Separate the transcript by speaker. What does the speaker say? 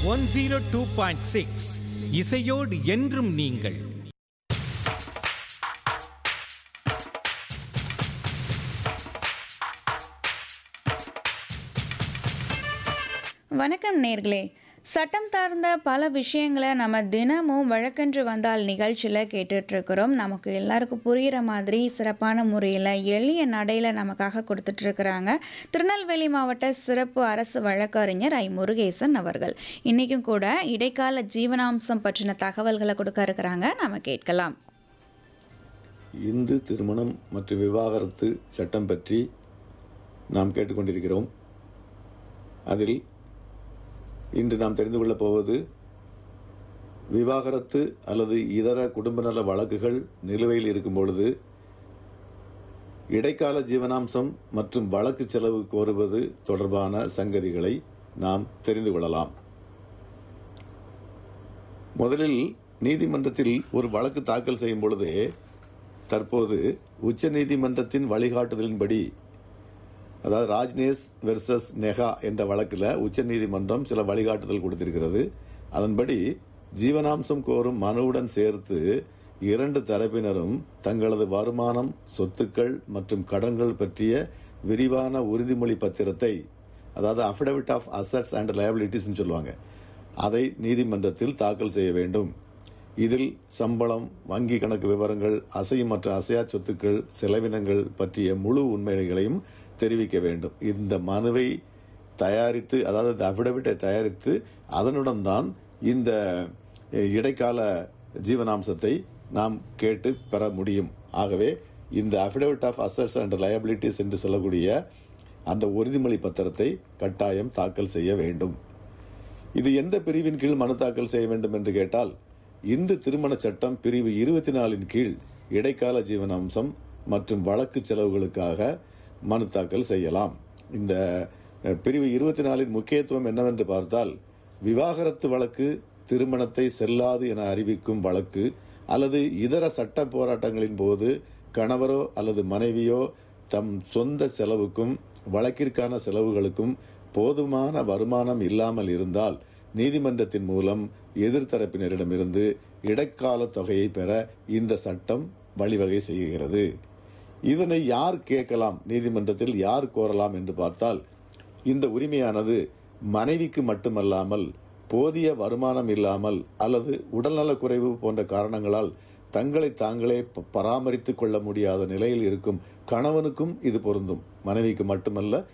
Speaker 1: one zero two point six இசையோடு என்றும் நீங்கள்
Speaker 2: வணக்கம் நேர்களே சட்டம் சார்ந்த பல விஷயங்களை நம்ம தினமும் வழக்கன்று வந்தால் நிகழ்ச்சியில் கேட்டுட்ருக்கிறோம் நமக்கு எல்லாருக்கும் புரிகிற மாதிரி சிறப்பான முறையில் எளிய நடையில் நமக்காக கொடுத்துட்ருக்குறாங்க திருநெல்வேலி மாவட்ட சிறப்பு அரசு வழக்கறிஞர் ஐ முருகேசன் அவர்கள் இன்றைக்கும் கூட இடைக்கால ஜீவனாம்சம் பற்றின தகவல்களை கொடுக்க இருக்கிறாங்க நம்ம கேட்கலாம்
Speaker 3: இந்து திருமணம் மற்றும் விவாகரத்து சட்டம் பற்றி நாம் கேட்டுக்கொண்டிருக்கிறோம் அதில் இன்று நாம் தெரிந்து கொள்ளப் போவது விவாகரத்து அல்லது இதர குடும்ப நல வழக்குகள் நிலுவையில் இருக்கும் பொழுது இடைக்கால ஜீவனாம்சம் மற்றும் வழக்கு செலவு கோருவது தொடர்பான சங்கதிகளை நாம் தெரிந்து கொள்ளலாம் முதலில் நீதிமன்றத்தில் ஒரு வழக்கு தாக்கல் செய்யும் பொழுதே தற்போது உச்ச நீதிமன்றத்தின் வழிகாட்டுதலின்படி அதாவது ராஜ்னேஷ் வெர்சஸ் நெகா என்ற வழக்கில் உச்ச நீதிமன்றம் சில வழிகாட்டுதல் கொடுத்திருக்கிறது அதன்படி ஜீவனாம்சம் கோரும் மனுவுடன் சேர்த்து இரண்டு தரப்பினரும் தங்களது வருமானம் சொத்துக்கள் மற்றும் கடன்கள் பற்றிய விரிவான உறுதிமொழி பத்திரத்தை அதாவது affidavit of assets and liabilities சொல்லுவாங்க அதை நீதிமன்றத்தில் தாக்கல் செய்ய வேண்டும் இதில் சம்பளம் வங்கி கணக்கு விவரங்கள் அசையும் மற்ற அசையா சொத்துக்கள் செலவினங்கள் பற்றிய முழு உண்மைகளையும் தெரிவிக்க வேண்டும் இந்த மனுவை தயாரித்து அதாவது இந்த அபிடவிட்டை தயாரித்து அதனுடன் தான் இந்த இடைக்கால ஜீவனாம்சத்தை நாம் கேட்டு பெற முடியும் ஆகவே இந்த affidavit of assets and liabilities என்று சொல்லக்கூடிய அந்த உறுதிமொழி பத்திரத்தை கட்டாயம் தாக்கல் செய்ய வேண்டும் இது எந்த பிரிவின் கீழ் மனு தாக்கல் செய்ய வேண்டும் என்று கேட்டால் இந்து திருமண சட்டம் பிரிவு இருபத்தி நாலின் கீழ் இடைக்கால ஜீவனாம்சம் மற்றும் வழக்கு செலவுகளுக்காக மனு தாக்கல் செய்யலாம் இந்த அஹ், பிரிவு இருபத்தி நாலின் முக்கியத்துவம் என்னவென்று பார்த்தால் விவாகரத்து வழக்கு திருமணத்தை செல்லாது என அறிவிக்கும் வழக்கு அல்லது இதர சட்ட போராட்டங்களின் போது கணவரோ அல்லது மனைவியோ தம் சொந்த செலவுக்கும் வழக்கிற்கான செலவுகளுக்கும் போதுமான வருமானம் இல்லாமல் இருந்தால் நீதிமன்றத்தின் மூலம் எதிர்த்தரப்பினரிடமிருந்து இடைக்கால தொகையை பெற இந்த சட்டம் வழிவகை செய்கிறது இதனை யார் கேட்கலாம் நீதிமன்றத்தில் யார் கோரலாம் என்று பார்த்தால் இந்த உரிமையானது மனைவிக்கு மட்டுமல்லாமல் போதிய வருமானம் இல்லாமல் அல்லது உடல்நலக் குறைவு போன்ற காரணங்களால் தங்களை தாங்களே ப- பராமரித்துக் கொள்ள முடியாத நிலையில் இருக்கும் கணவனுக்கும் இது பொருந்தும் மனைவிக்கு மட்டுமல்ல